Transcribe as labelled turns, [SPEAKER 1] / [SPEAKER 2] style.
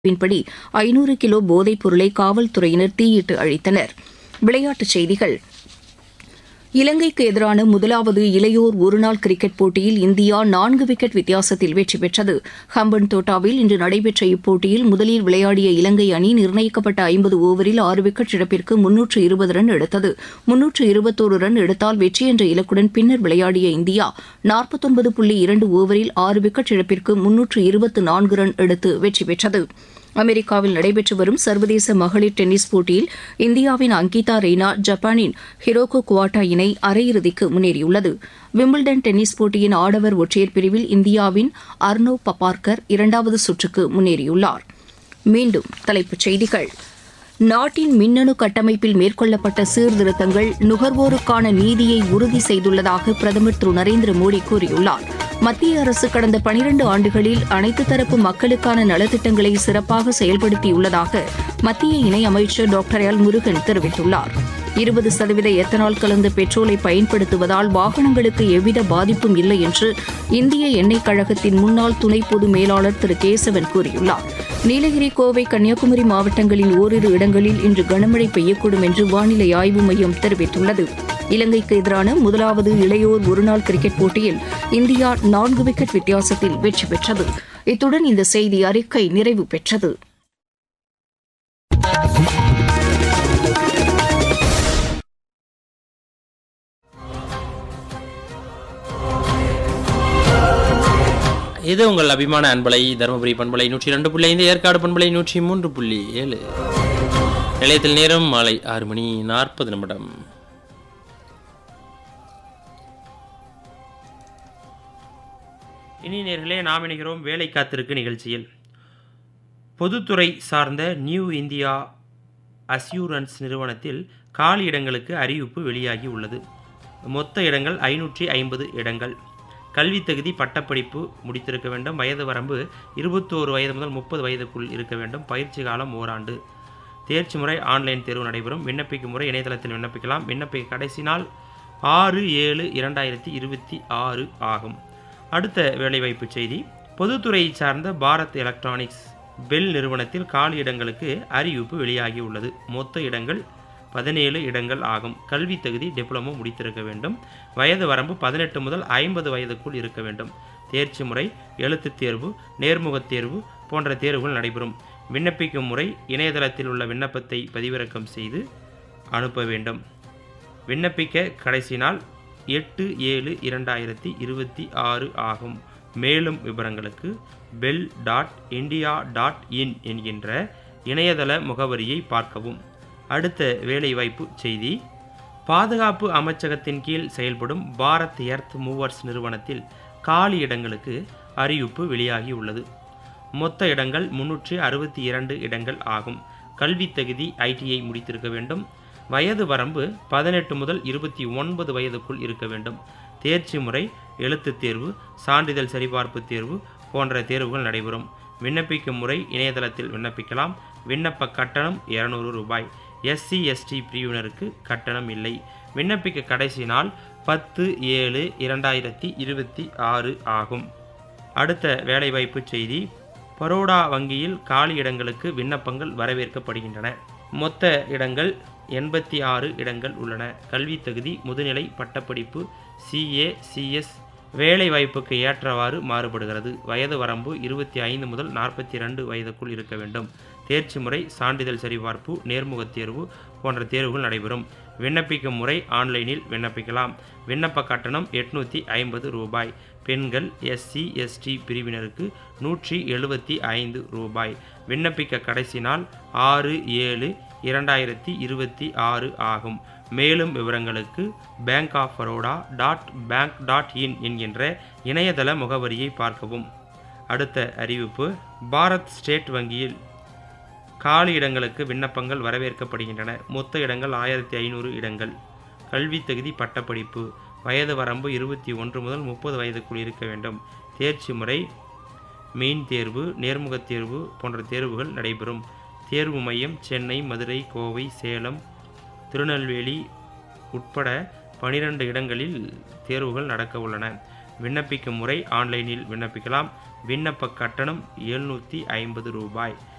[SPEAKER 1] பின்படி ஐநூறு கிலோ போதைப் பொருளை காவல்துறையினர் தீயிட்டு அழித்தனர் விளையாட்டுச் செய்திகள் இலங்கைக்கு எதிரான முதலாவது இளையோர் ஒருநாள் கிரிக்கெட் போட்டியில் இந்தியா நான்கு விக்கெட் வித்தியாசத்தில் வெற்றி பெற்றது ஹம்பன் தோட்டாவில் இன்று நடைபெற்ற இப்போட்டியில் முதலில் விளையாடிய இலங்கை அணி நிர்ணயிக்கப்பட்ட ஐம்பது ஓவரில் ஆறு விக்கெட் இழப்பிற்கு முன்னூற்று இருபது ரன் எடுத்தது முன்னூற்று இருபத்தோரு ரன் எடுத்தால் வெற்றி என்ற இலக்குடன் பின்னர் விளையாடிய இந்தியா நாற்பத்தொன்பது புள்ளி இரண்டு ஓவரில் ஆறு விக்கெட் இழப்பிற்கு முன்னூற்று இருபத்து நான்கு ரன் எடுத்து வெற்றி பெற்றது அமெரிக்காவில் நடைபெற்று வரும் சர்வதேச மகளிர் டென்னிஸ் போட்டியில் இந்தியாவின் அங்கிதா ரெய்னா ஜப்பானின் ஹிரோகோ குவாட்டா இணை அரையிறுதிக்கு முன்னேறியுள்ளது விம்பிள்டன் டென்னிஸ் போட்டியின் ஆடவர் ஒற்றையர் பிரிவில் இந்தியாவின் அர்னவ் பபார்கர் இரண்டாவது சுற்றுக்கு முன்னேறியுள்ளார் மீண்டும் தலைப்புச் செய்திகள் நாட்டின் மின்னணு கட்டமைப்பில் மேற்கொள்ளப்பட்ட சீர்திருத்தங்கள் நுகர்வோருக்கான நீதியை உறுதி செய்துள்ளதாக பிரதமர் திரு நரேந்திர மோடி கூறியுள்ளார் மத்திய அரசு கடந்த பனிரண்டு ஆண்டுகளில் அனைத்து தரப்பு மக்களுக்கான நலத்திட்டங்களை சிறப்பாக செயல்படுத்தியுள்ளதாக மத்திய இணையமைச்சர் டாக்டர் எல் முருகன் தெரிவித்துள்ளார் இருபது சதவீத எத்தனால் கலந்த பெட்ரோலை பயன்படுத்துவதால் வாகனங்களுக்கு எவ்வித பாதிப்பும் இல்லை என்று இந்திய எண்ணெய் கழகத்தின் முன்னாள் துணை பொது மேலாளர் திரு கேசவன் கூறியுள்ளார் நீலகிரி கோவை கன்னியாகுமரி மாவட்டங்களின் ஓரிரு இடங்களில் இன்று கனமழை பெய்யக்கூடும் என்று வானிலை ஆய்வு மையம் தெரிவித்துள்ளது இலங்கைக்கு எதிரான முதலாவது இளையோர் ஒருநாள் கிரிக்கெட் போட்டியில் இந்தியா நான்கு விக்கெட் வித்தியாசத்தில் வெற்றி பெற்றது இத்துடன் இந்த செய்தி அறிக்கை நிறைவு பெற்றது
[SPEAKER 2] இது உங்கள் அபிமான அன்பலை தருமபுரி பண்பலை நூற்றி ரெண்டு புள்ளி ஐந்து ஏற்காடு பண்பலை நூற்றி மூன்று புள்ளி ஏழு நிலையத்தில் நேரம் மாலை ஆறு மணி நாற்பது நிமிடம் இனி நேர்களே நாம் இணைகிறோம் வேலை காத்திருக்கு நிகழ்ச்சியில் பொதுத்துறை சார்ந்த நியூ இந்தியா அஸ்யூரன்ஸ் நிறுவனத்தில் காலி இடங்களுக்கு அறிவிப்பு வெளியாகி உள்ளது மொத்த இடங்கள் ஐநூற்றி ஐம்பது இடங்கள் கல்வி தகுதி பட்டப்படிப்பு முடித்திருக்க வேண்டும் வயது வரம்பு இருபத்தோரு வயது முதல் முப்பது வயதுக்குள் இருக்க வேண்டும் பயிற்சி காலம் ஓராண்டு தேர்ச்சி முறை ஆன்லைன் தேர்வு நடைபெறும் விண்ணப்பிக்கும் முறை இணையதளத்தில் விண்ணப்பிக்கலாம் விண்ணப்பிக்க கடைசி நாள் ஆறு ஏழு இரண்டாயிரத்தி இருபத்தி ஆறு ஆகும் அடுத்த வேலைவாய்ப்பு செய்தி பொதுத்துறையை சார்ந்த பாரத் எலக்ட்ரானிக்ஸ் பெல் நிறுவனத்தில் காலி இடங்களுக்கு அறிவிப்பு வெளியாகி உள்ளது மொத்த இடங்கள் பதினேழு இடங்கள் ஆகும் கல்வி தகுதி டிப்ளமோ முடித்திருக்க வேண்டும் வயது வரம்பு பதினெட்டு முதல் ஐம்பது வயதுக்குள் இருக்க வேண்டும் தேர்ச்சி முறை எழுத்துத் தேர்வு நேர்முகத் தேர்வு போன்ற தேர்வுகள் நடைபெறும் விண்ணப்பிக்கும் முறை இணையதளத்தில் உள்ள விண்ணப்பத்தை பதிவிறக்கம் செய்து அனுப்ப வேண்டும் விண்ணப்பிக்க கடைசி நாள் எட்டு ஏழு இரண்டாயிரத்தி இருபத்தி ஆறு ஆகும் மேலும் விவரங்களுக்கு BEL dot India dot in என்கின்ற இணையதள முகவரியை பார்க்கவும் அடுத்த வேலைவாய்ப்பு செய்தி பாதுகாப்பு அமைச்சகத்தின் கீழ் செயல்படும் பாரத் எர்த் மூவர்ஸ் நிறுவனத்தில் காலி இடங்களுக்கு அறிவிப்பு வெளியாகி உள்ளது மொத்த இடங்கள் முன்னூற்றி அறுபத்தி இரண்டு இடங்கள் ஆகும் கல்வி தகுதி ஐடிஐ முடித்திருக்க வேண்டும் வயது வரம்பு பதினெட்டு முதல் இருபத்தி ஒன்பது வயதுக்குள் இருக்க வேண்டும் தேர்ச்சி முறை எழுத்துத் தேர்வு சான்றிதழ் சரிபார்ப்பு தேர்வு போன்ற தேர்வுகள் நடைபெறும் விண்ணப்பிக்கும் முறை இணையதளத்தில் விண்ணப்பிக்கலாம் விண்ணப்ப கட்டணம் இருநூறு ரூபாய் எஸ்சி எஸ்டி பிரிவினருக்கு கட்டணம் இல்லை விண்ணப்பிக்க கடைசி நாள் பத்து ஏழு இரண்டாயிரத்தி இருபத்தி ஆறு ஆகும் அடுத்த வேலைவாய்ப்பு செய்தி பரோடா வங்கியில் காலி இடங்களுக்கு விண்ணப்பங்கள் வரவேற்கப்படுகின்றன மொத்த இடங்கள் எண்பத்தி ஆறு இடங்கள் உள்ளன கல்வி தகுதி முதுநிலை பட்டப்படிப்பு சிஏ சிஎஸ் வேலை வாய்ப்புக்கு ஏற்றவாறு மாறுபடுகிறது வயது வரம்பு இருபத்தி ஐந்து முதல் நாற்பத்தி ரெண்டு வயதுக்குள் இருக்க வேண்டும் தேர்ச்சி முறை சான்றிதழ் சரிபார்ப்பு நேர்முகத் தேர்வு போன்ற தேர்வுகள் நடைபெறும் விண்ணப்பிக்கும் முறை ஆன்லைனில் விண்ணப்பிக்கலாம் விண்ணப்ப கட்டணம் எட்நூற்றி ஐம்பது ரூபாய் பெண்கள் எஸ்சி எஸ்டி பிரிவினருக்கு நூற்றி எழுபத்தி ஐந்து ரூபாய் விண்ணப்பிக்க கடைசி நாள் ஆறு ஏழு இரண்டாயிரத்தி இருபத்தி ஆறு ஆகும் மேலும் விவரங்களுக்கு bank of Baroda dot bank dot in என்கின்ற இணையதள முகவரியை பார்க்கவும் அடுத்த அறிவிப்பு பாரத் ஸ்டேட் வங்கியில் காலி இடங்களுக்கு விண்ணப்பங்கள் வரவேற்கப்படுகின்றன மொத்த இடங்கள் ஆயிரத்தி ஐநூறு இடங்கள் கல்வி தகுதி பட்டப்படிப்பு வயது வரம்பு இருபத்தி ஒன்று முதல் முப்பது வயதுக்குள் இருக்க வேண்டும் தேர்ச்சி முறை மெயின் தேர்வு நேர்முகத் தேர்வு போன்ற தேர்வுகள் நடைபெறும் தேர்வு மையம் சென்னை மதுரை கோவை சேலம் திருநெல்வேலி உட்பட பனிரெண்டு இடங்களில் தேர்வுகள் நடக்க உள்ளன விண்ணப்பிக்கும் முறை ஆன்லைனில் விண்ணப்பிக்கலாம் விண்ணப்ப கட்டணம் எழுநூற்றி ஐம்பது ரூபாய்